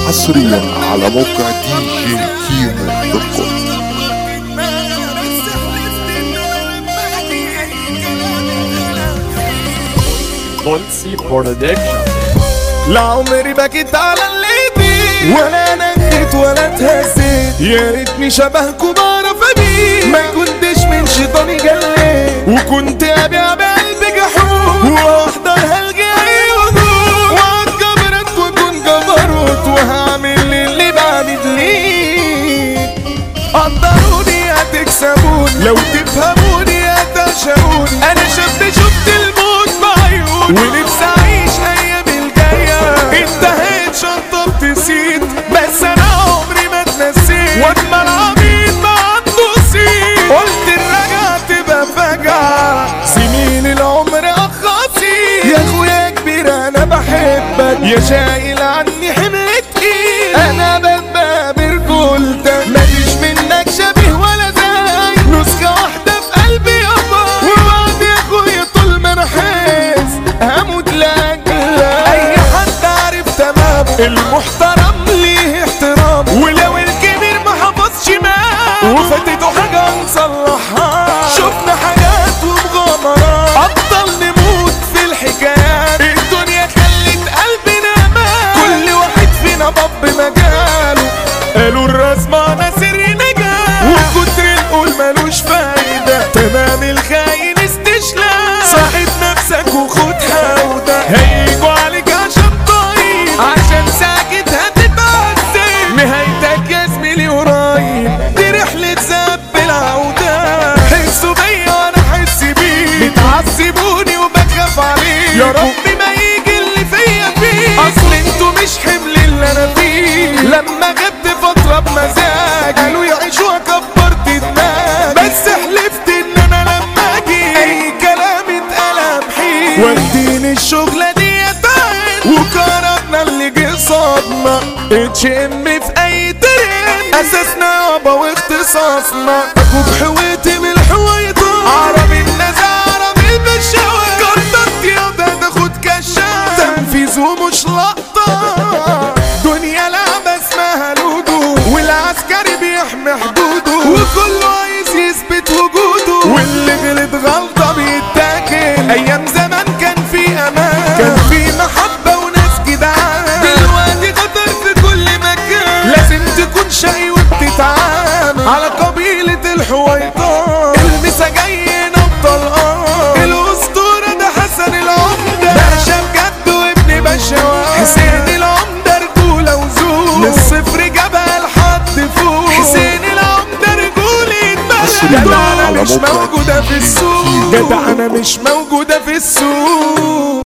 حصريا على موقع دي جي كيمو دوت كوم بولسي برودكشن لا عمري بكيت على اللي بيه ولا نكت ولا اتهزيت يا ريتني شبهكم بعرف ابيه ما كنتش من شيطاني جليت وكنت ابيع بقلبي جحود واحضر هالجاي وضوء واتجبرت واكون جبروت وهعمل اللي بعد ليه قدروني هتكسبوني لو تفهموني هتعشقوني انا شاب شفت الموت بعيوني ونفسي اعيش الايام الجايه انتهيت شطبت نسيت بس انا عمري ما اتنسيت واجمل عبيد ما عنده سيت قلت الرجعه تبقى فجعه زميل العمر اخاصي يا اخويا كبير انا بحبك يا شايل عني حمل تقيل انا ببقى برجولتك مفيش منك شبيه ولا زي نسخة واحدة في قلبي يابا ووعد يا اخويا طول ما انا حاسس هموت لاجلك اي حد عارف تمامه المحترم ليه احترام ولو الكبير ما حفظش مقام وفاتته حاجة نصلحها شفنا حاجات ومغامرات ابطال نموت في الحكايات الدنيا خلت قلبنا مات كل واحد فينا باب مجاله قالوا الرسمة انا سر نجاة وكتر القول ملوش فايدة تمام الخاين استشلاء صاحب نفسك وخد حودة هيجوا عليك عشان طيب عشان ساكت هتتعذب نهايتك يا زميلي قريب دي رحلة زب العودة حسوا بيا وانا احس بيه بتعذبوني وبخاف عليه يا رب ما يجي اللي فيا فيه اصل انتوا مش حمل اللي انا فيه لما غبت فترة بمزاج قالوا يعيشوها كبرت دماغي بس حلفت ان انا لما اجي اي كلام اتقال امحيه وديني الشغلة دي تعب وقررنا اللي جه صدمة اتش ام في اي ترند اساسنا يابا واختصاصنا اخوك حويتي من الحويطة عربي الناس عربي البشاوي كرتت ياضا تاخد كشاف تنفيذ ومش لقطة دنيا لعبة اسمها لودو والعسكري بيحمي حدوده وكله عايز يثبت وجوده واللي غلط غلطة بيتاكل ايام زمان كان في امان كان في محبة وناس جدعان دلوقتي خطر في كل مكان لازم تكون شقي وبتتعامل على قبيلة الحويطان المسا جاي نبطل اه الاسطورة ده حسن العمدة باشا بجد وابن باشا حسين العمدة رجولة وزور للصفر جابها لحد فوق حسين العمدة رجولة حصرياً جدع انا على مش موقع موجودة في السوق كيمو. جدع انا مش موجودة في السوق